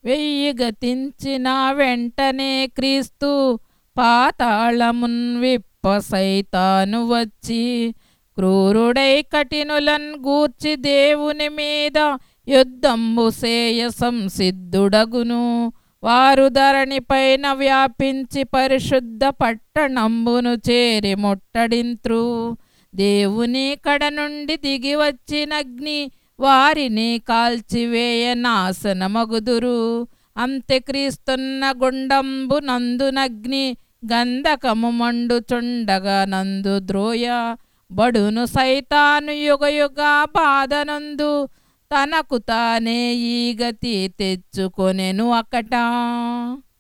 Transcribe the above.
వెయ్యి గతించిన వెంటనే క్రీస్తు పాతాళమున్ విప్ప సైతాను వచ్చి క్రూరుడై కఠినులన్ గూర్చి దేవుని మీద యుద్ధంబు సేయ సంసిద్ధుడగును వారు ధరణి పైన వ్యాపించి పరిశుద్ధ పట్టణంబును చేరి ముట్టడింత్రు దేవుని కడ నుండి దిగి వచ్చిన అగ్ని వారిని కాల్చివేయ నాశనమగుదురు అంత్యక్రీస్తున్న గుండంబు నందునగ్ని గంధకము మండుచుండగా నందు ద్రోయ బడును సైతాను యుగయుగ బాధనందు తనకు తానే ఈ గతి తెచ్చుకొనెను అకట